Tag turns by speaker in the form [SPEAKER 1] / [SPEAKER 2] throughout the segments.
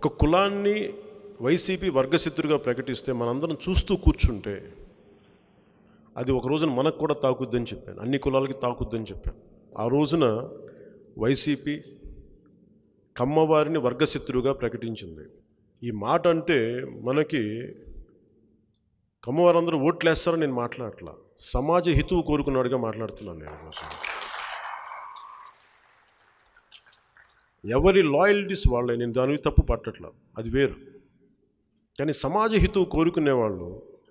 [SPEAKER 1] ఒక కులాన్ని వైసీపీ వర్గశత్రుగా ప్రకటిస్తే మనందరం చూస్తూ కూర్చుంటే అది ఒక రోజున మనకు కూడా తాకుద్దని చెప్పాను అన్ని కులాలకి తాకుద్దని చెప్పాను ఆ రోజున వైసీపీ కమ్మవారిని వర్గశత్రువుగా ప్రకటించింది ఈ మాట అంటే మనకి కమ్మవారందరూ ఓట్లు వేస్తారని నేను మాట్లాడట్లా సమాజ హితువు కోరుకున్నాడుగా మాట్లాడుతున్నాను నేను కోసం ఎవరి లాయల్టీస్ వాళ్ళే నేను దాని మీద తప్పు పట్టట్లా అది వేరు కానీ సమాజ హితువు కోరుకునేవాళ్ళు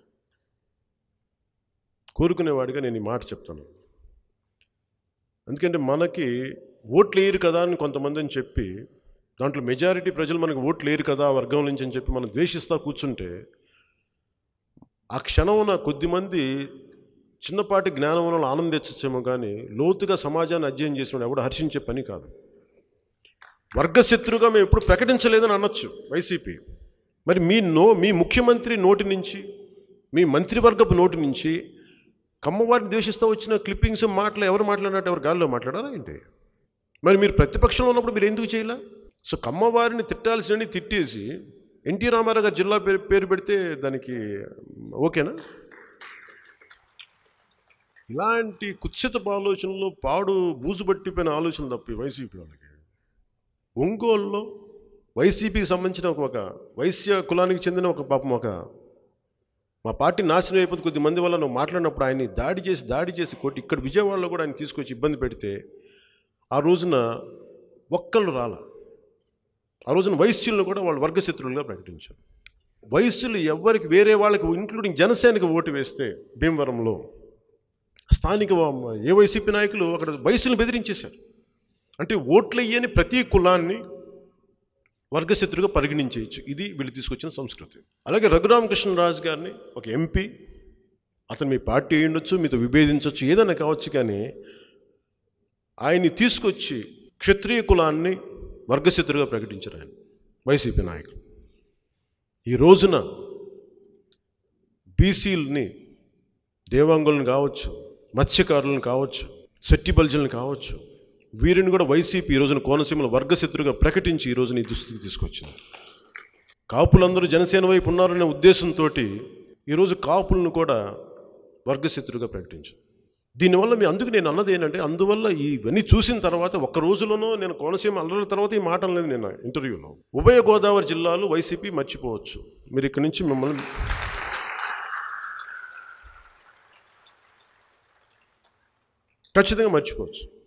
[SPEAKER 1] కోరుకునేవాడిగా నేను ఈ మాట చెప్తాను ఎందుకంటే మనకి ఓట్లు వేయరు కదా అని కొంతమంది అని చెప్పి దాంట్లో మెజారిటీ ప్రజలు మనకు ఓట్లు వేయరు కదా ఆ వర్గం నుంచి అని చెప్పి మనం ద్వేషిస్తా కూర్చుంటే ఆ క్షణమున కొద్దిమంది చిన్నపాటి జ్ఞానం వల్ల ఆనందించచ్చేమో కానీ లోతుగా సమాజాన్ని అధ్యయనం చేసిన ఎవడు హర్షించే పని కాదు వర్గశత్రుగా మేము ఎప్పుడు ప్రకటించలేదని అనొచ్చు వైసీపీ మరి మీ నో మీ ముఖ్యమంత్రి నోటి నుంచి మీ మంత్రివర్గపు నోటి నుంచి కమ్మవారిని ద్వేషిస్తూ వచ్చిన క్లిప్పింగ్స్ మాటలు ఎవరు మాట్లాడినట్టు ఎవరు గాల్లో మాట్లాడారా ఏంటి మరి మీరు ప్రతిపక్షంలో ఉన్నప్పుడు మీరు ఎందుకు చేయలే సో కమ్మవారిని తిట్టాల్సిన తిట్టేసి ఎన్టీ రామారావు గారు జిల్లా పేరు పేరు పెడితే దానికి ఓకేనా ఇలాంటి కుత్సితపు ఆలోచనలు పాడు బూజు పట్టిపోయిన ఆలోచనలు తప్పి వైసీపీ వాళ్ళకి ఒంగోలులో వైసీపీకి సంబంధించిన ఒక ఒక వైశ్య కులానికి చెందిన ఒక పాపం ఒక మా పార్టీ నాశనం అయిపోతే కొద్ది మంది వల్ల నువ్వు మాట్లాడినప్పుడు ఆయన్ని దాడి చేసి దాడి చేసి కొట్టి ఇక్కడ విజయవాడలో కూడా ఆయన తీసుకొచ్చి ఇబ్బంది పెడితే ఆ రోజున ఒక్కళ్ళు రాల ఆ రోజున వైశ్యులను కూడా వాళ్ళు వర్గశత్రులుగా ప్రకటించారు వైశ్యులు ఎవరికి వేరే వాళ్ళకి ఇంక్లూడింగ్ జనసేనకి ఓటు వేస్తే భీమవరంలో స్థానిక వా- ఏ వైసీపీ నాయకులు అక్కడ వైశ్యులను బెదిరించేశారు అంటే ఓట్లు ఇయ్యని ప్రతి కులాన్ని వర్గశత్రుగా పరిగణించేయచ్చు ఇది వీళ్ళు తీసుకొచ్చిన సంస్కృతి అలాగే రఘురామకృష్ణరాజు గారిని ఒక ఎంపీ అతను మీ పార్టీ అయి ఉండొచ్చు మీతో విభేదించవచ్చు ఏదైనా కావచ్చు కానీ ఆయన్ని తీసుకొచ్చి క్షత్రియ కులాన్ని వర్గశత్రుగా ప్రకటించారు ఆయన వైసీపీ నాయకులు ఈ రోజున బీసీలని దేవాంగులను కావచ్చు మత్స్యకారులను కావచ్చు శెట్టి బల్జలను కావచ్చు వీరిని కూడా వైసీపీ ఈ రోజున కోనసీమలో వర్గశత్రుగా ప్రకటించి ఈ రోజున ఈ దుస్థితికి తీసుకొచ్చింది కాపులందరూ జనసేన వైపు ఉన్నారనే ఉద్దేశంతో ఈరోజు కాపులను కూడా వర్గశత్రుగా ప్రకటించారు దీనివల్ల మీ అందుకు నేను అన్నది ఏంటంటే అందువల్ల ఇవన్నీ చూసిన తర్వాత ఒక్క రోజులోనో నేను కోనసీమ అల్లరి తర్వాత ఈ మాట అనలేదు నేను ఇంటర్వ్యూలో ఉభయ గోదావరి జిల్లాలు వైసీపీ మర్చిపోవచ్చు మీరు ఇక్కడి నుంచి మిమ్మల్ని ఖచ్చితంగా మర్చిపోవచ్చు